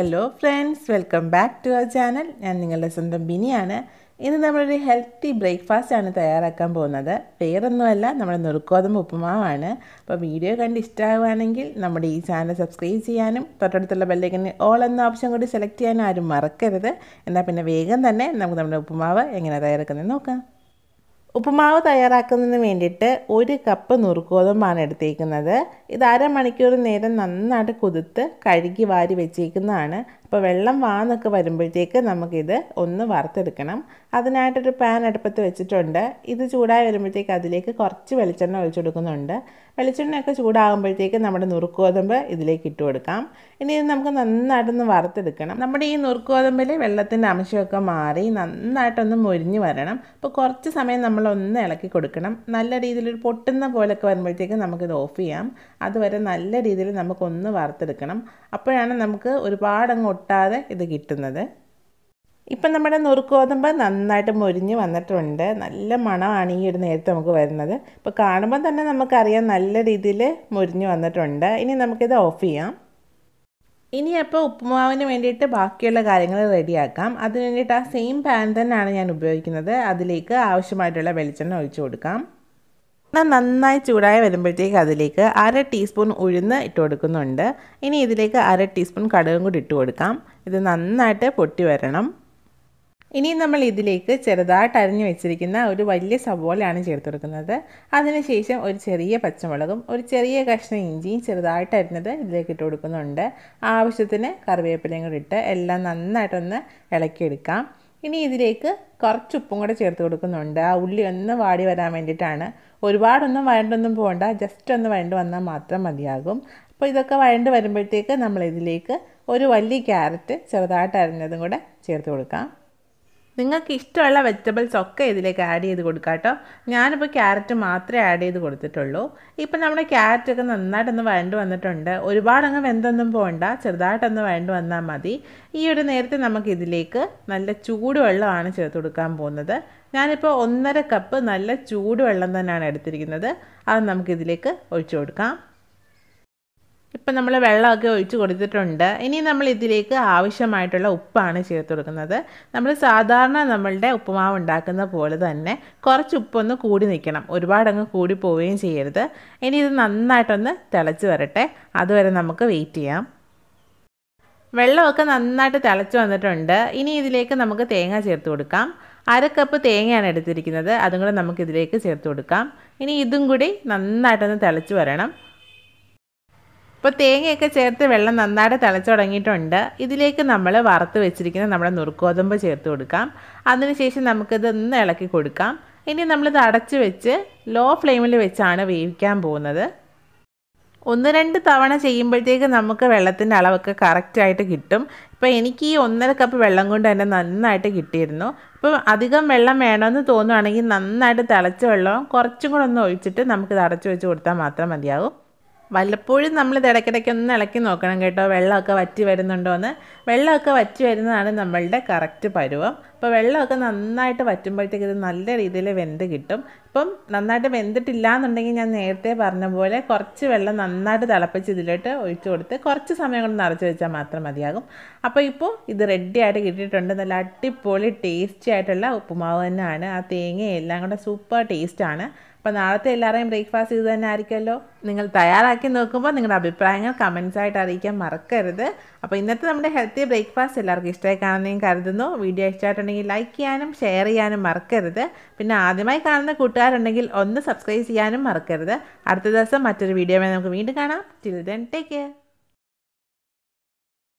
hello friends welcome back to our channel ഞാൻ നിങ്ങളുടെ സ്വന്തം ബിനിയാണ് ഇന്ന് നമ്മളൊരു ഹെൽത്തി ബ്രേക്ക്ഫാസ്റ്റ് ആണ് തയ്യാറാക്കാൻ പോകുന്നത് വേറൊന്നുമല്ല നമ്മുടെ നുറുക്കോതമ്പ് ഉപ്പുമാവാണ് അപ്പോൾ വീഡിയോ കണ്ട് ഇഷ്ടമാവുകയാണെങ്കിൽ നമ്മുടെ ഈ ചാനൽ സബ്സ്ക്രൈബ് ചെയ്യാനും തൊട്ടടുത്തുള്ള ബെല്ലേക്കിന് ഓൾ എന്ന ഓപ്ഷൻ കൂടി സെലക്ട് ചെയ്യാനും ആരും മറക്കരുത് എന്നാൽ പിന്നെ വേഗം തന്നെ നമുക്ക് നമ്മുടെ ഉപ്പുമാവ് എങ്ങനെ തയ്യാറാക്കുന്നത് നോക്കാം ഉപ്പുമാവ് തയ്യാറാക്കുന്നതിന് വേണ്ടിയിട്ട് ഒരു കപ്പ് നുറുക്കോതമ്പാണ് എടുത്തേക്കുന്നത് ഇത് അരമണിക്കൂർ നേരം നന്നായിട്ട് കുതിർത്ത് കഴുകി വാരി വെച്ചേക്കുന്നതാണ് അപ്പോൾ വെള്ളം വാന്നൊക്കെ വരുമ്പോഴത്തേക്ക് നമുക്കിത് ഒന്ന് വറുത്തെടുക്കണം അതിനായിട്ടൊരു പാൻ അടുപ്പത്ത് വെച്ചിട്ടുണ്ട് ഇത് ചൂടായി വരുമ്പോഴത്തേക്ക് അതിലേക്ക് കുറച്ച് വെളിച്ചെണ്ണ ഒഴിച്ചു കൊടുക്കുന്നുണ്ട് വെളിച്ചെണ്ണയൊക്കെ ചൂടാകുമ്പോഴത്തേക്ക് നമ്മുടെ നുറുക്കോതമ്പ് ഇതിലേക്ക് ഇട്ട് കൊടുക്കാം ഇനി ഇത് നമുക്ക് നന്നായിട്ടൊന്ന് വറുത്തെടുക്കണം നമ്മുടെ ഈ നുറുക്കോതമ്പിൽ വെള്ളത്തിൻ്റെ അംശമൊക്കെ മാറി നന്നായിട്ടൊന്ന് മൊരിഞ്ഞ് വരണം അപ്പോൾ കുറച്ച് സമയം നമ്മളൊന്ന് ഇളക്കി കൊടുക്കണം നല്ല രീതിയിൽ ഒരു പൊട്ടുന്ന പോലൊക്കെ വരുമ്പോഴത്തേക്ക് നമുക്കിത് ഓഫ് ചെയ്യാം അതുവരെ നല്ല രീതിയിൽ നമുക്കൊന്ന് വറുത്തെടുക്കണം അപ്പോഴാണ് നമുക്ക് ഒരുപാട് അങ്ങ് ഒട്ടാതെ ഇത് കിട്ടുന്നത് ഇപ്പം നമ്മുടെ നുറുക്കോതമ്പ് നന്നായിട്ട് മൊരിഞ്ഞ് വന്നിട്ടുണ്ട് നല്ല മണമാണ് ഈ ഒരു നേരത്തെ നമുക്ക് വരുന്നത് ഇപ്പോൾ കാണുമ്പോൾ തന്നെ നമുക്കറിയാം നല്ല രീതിയിൽ മൊരിഞ്ഞ് വന്നിട്ടുണ്ട് ഇനി നമുക്കിത് ഓഫ് ചെയ്യാം ഇനി അപ്പോൾ ഉപ്പുമാവിന് വേണ്ടിയിട്ട് ബാക്കിയുള്ള കാര്യങ്ങൾ റെഡിയാക്കാം അതിന് വേണ്ടിയിട്ട് ആ സെയിം പാൻ തന്നെയാണ് ഞാൻ ഉപയോഗിക്കുന്നത് അതിലേക്ക് ആവശ്യമായിട്ടുള്ള വെളിച്ചെണ്ണ ഒഴിച്ചു കൊടുക്കാം എന്നാൽ നന്നായി ചൂടായി വരുമ്പോഴത്തേക്ക് അതിലേക്ക് അര ടീസ്പൂൺ ഉഴുന്ന് ഇട്ട് കൊടുക്കുന്നുണ്ട് ഇനി ഇതിലേക്ക് അര ടീസ്പൂൺ കടുകും കൂടി ഇട്ട് കൊടുക്കാം ഇത് നന്നായിട്ട് പൊട്ടി വരണം ഇനി നമ്മൾ ഇതിലേക്ക് ചെറുതായിട്ട് അരിഞ്ഞു വെച്ചിരിക്കുന്ന ഒരു വലിയ സവോളയാണ് ചേർത്ത് കൊടുക്കുന്നത് അതിനുശേഷം ഒരു ചെറിയ പച്ചമുളകും ഒരു ചെറിയ കഷ്ണം ഇഞ്ചിയും ചെറുതായിട്ട് അരിഞ്ഞത് ഇതിലേക്ക് ഇട്ട് കൊടുക്കുന്നുണ്ട് ആവശ്യത്തിന് കറിവേപ്പിലയും കൂടി ഇട്ട് എല്ലാം നന്നായിട്ടൊന്ന് ഇളക്കിയെടുക്കാം ഇനി ഇതിലേക്ക് കുറച്ച് ഉപ്പും കൂടെ ചേർത്ത് കൊടുക്കുന്നുണ്ട് ആ ഉള്ളി ഒന്ന് വാടി വരാൻ വേണ്ടിയിട്ടാണ് ഒരുപാടൊന്നും വഴണ്ടൊന്നും പോകണ്ട ജസ്റ്റ് ഒന്ന് വഴണ്ട് വന്നാൽ മാത്രം മതിയാകും അപ്പോൾ ഇതൊക്കെ വഴണ്ട് വരുമ്പോഴത്തേക്ക് നമ്മൾ ഇതിലേക്ക് ഒരു വലിയ ക്യാരറ്റ് ചെറുതായിട്ട് അരിഞ്ഞതും കൂടെ ചേർത്ത് കൊടുക്കാം നിങ്ങൾക്ക് ഇഷ്ടമുള്ള വെജിറ്റബിൾസ് ഒക്കെ ഇതിലേക്ക് ആഡ് ചെയ്ത് കൊടുക്കാം കേട്ടോ ഞാനിപ്പോൾ ക്യാരറ്റ് മാത്രമേ ആഡ് ചെയ്ത് കൊടുത്തിട്ടുള്ളൂ ഇപ്പം നമ്മുടെ ക്യാരറ്റൊക്കെ നന്നായിട്ടൊന്ന് വഴണ്ട് വന്നിട്ടുണ്ട് ഒരുപാടങ്ങ് വെന്തൊന്നും പോകണ്ട ചെറുതായിട്ടൊന്ന് വഴണ്ട് വന്നാൽ മതി ഈ ഒരു നേരത്തെ നമുക്ക് ഇതിലേക്ക് നല്ല ചൂടുവെള്ളമാണ് ചേർത്ത് കൊടുക്കാൻ പോകുന്നത് ഞാനിപ്പോൾ ഒന്നര കപ്പ് നല്ല ചൂടുവെള്ളം തന്നെയാണ് എടുത്തിരിക്കുന്നത് അത് നമുക്കിതിലേക്ക് ഒഴിച്ചു കൊടുക്കാം ഇപ്പം നമ്മൾ വെള്ളമൊക്കെ ഒഴിച്ച് കൊടുത്തിട്ടുണ്ട് ഇനി നമ്മൾ ഇതിലേക്ക് ആവശ്യമായിട്ടുള്ള ഉപ്പാണ് ചേർത്ത് കൊടുക്കുന്നത് നമ്മൾ സാധാരണ നമ്മളുടെ ഉപ്പുമാവ് ഉണ്ടാക്കുന്ന പോലെ തന്നെ കുറച്ച് ഉപ്പൊന്ന് കൂടി നിൽക്കണം ഒരുപാടങ്ങ് കൂടി പോവുകയും ചെയ്യരുത് ഇനി ഇത് നന്നായിട്ടൊന്ന് തിളച്ച് വരട്ടെ അതുവരെ നമുക്ക് വെയിറ്റ് ചെയ്യാം വെള്ളമൊക്കെ നന്നായിട്ട് തിളച്ച് വന്നിട്ടുണ്ട് ഇനി ഇതിലേക്ക് നമുക്ക് തേങ്ങ ചേർത്ത് കൊടുക്കാം അര കപ്പ് തേങ്ങയാണ് എടുത്തിരിക്കുന്നത് അതും കൂടെ നമുക്ക് ഇതിലേക്ക് ചേർത്ത് കൊടുക്കാം ഇനി ഇതും കൂടി നന്നായിട്ടൊന്ന് തിളച്ച് വരണം ഇപ്പോൾ തേങ്ങയൊക്കെ ചേർത്ത് വെള്ളം നന്നായിട്ട് തിളച്ച് തുടങ്ങിയിട്ടുണ്ട് ഇതിലേക്ക് നമ്മൾ വറുത്ത് വെച്ചിരിക്കുന്ന നമ്മുടെ നുറുക്കോതമ്പ് ചേർത്ത് കൊടുക്കാം അതിനുശേഷം നമുക്കിതൊന്ന് ഇളക്കി കൊടുക്കാം ഇനി നമ്മളിത് അടച്ച് വെച്ച് ലോ ഫ്ലെയിമിൽ വെച്ചാണ് വേവിക്കാൻ പോകുന്നത് ഒന്ന് രണ്ട് തവണ ചെയ്യുമ്പോഴത്തേക്ക് നമുക്ക് വെള്ളത്തിൻ്റെ അളവൊക്കെ കറക്റ്റായിട്ട് കിട്ടും ഇപ്പോൾ എനിക്ക് ഈ ഒന്നര കപ്പ് വെള്ളം കൊണ്ട് തന്നെ നന്നായിട്ട് കിട്ടിയിരുന്നു ഇപ്പോൾ അധികം വെള്ളം വേണമെന്ന് തോന്നുവാണെങ്കിൽ നന്നായിട്ട് തിളച്ച വെള്ളം കുറച്ചും കൂടെ ഒന്ന് ഒഴിച്ചിട്ട് നമുക്കിത് അടച്ചു വെച്ച് കൊടുത്താൽ മാത്രം മതിയാകും വല്ലപ്പോഴും നമ്മൾ ഇത് ഇടയ്ക്കിടയ്ക്ക് ഒന്ന് ഇളക്കി നോക്കണം കേട്ടോ വെള്ളമൊക്കെ വറ്റി വരുന്നുണ്ടോ എന്ന് വെള്ളമൊക്കെ വറ്റി വരുന്നതാണ് നമ്മളുടെ കറക്റ്റ് പരുവം അപ്പോൾ വെള്ളമൊക്കെ നന്നായിട്ട് വറ്റുമ്പോഴത്തേക്ക് ഇത് നല്ല രീതിയിൽ വെന്ത് കിട്ടും ഇപ്പം നന്നായിട്ട് വെന്തിട്ടില്ല എന്നുണ്ടെങ്കിൽ ഞാൻ നേരത്തെ പറഞ്ഞ പോലെ കുറച്ച് വെള്ളം നന്നായിട്ട് തിളപ്പിച്ച് ഇതിലോട്ട് ഒഴിച്ചു കൊടുത്ത് കുറച്ച് സമയം കൊണ്ട് നിറച്ച് വെച്ചാൽ മാത്രം മതിയാകും അപ്പോൾ ഇപ്പോൾ ഇത് റെഡി ആയിട്ട് കിട്ടിയിട്ടുണ്ട് നല്ല അടിപൊളി ടേസ്റ്റി ആയിട്ടുള്ള ഉപ്പുമാവ് തന്നെയാണ് ആ തേങ്ങ എല്ലാം കൂടെ സൂപ്പർ ടേസ്റ്റാണ് അപ്പോൾ നാളത്തെ എല്ലാവരെയും ബ്രേക്ക്ഫാസ്റ്റ് ഇത് തന്നെ ആയിരിക്കുമല്ലോ നിങ്ങൾ തയ്യാറാക്കി നോക്കുമ്പോൾ നിങ്ങളുടെ അഭിപ്രായങ്ങൾ കമൻസ് ആയിട്ട് അറിയിക്കാൻ മറക്കരുത് അപ്പോൾ ഇന്നത്തെ നമ്മുടെ ഹെൽത്തി ബ്രേക്ക്ഫാസ്റ്റ് എല്ലാവർക്കും ഇഷ്ടമായി കാണുന്നതും കരുതുന്നു വീഡിയോ ഇഷ്ടമായിട്ടുണ്ടെങ്കിൽ ലൈക്ക് ചെയ്യാനും ഷെയർ ചെയ്യാനും മറക്കരുത് പിന്നെ ആദ്യമായി കാണുന്ന കൂട്ടുകാരുണ്ടെങ്കിൽ ഒന്ന് സബ്സ്ക്രൈബ് ചെയ്യാനും മറക്കരുത് അടുത്ത ദിവസം മറ്റൊരു വീഡിയോ നമുക്ക് വീണ്ടും കാണാം ടിൽ ദെൻ ടേക്ക് കെയർ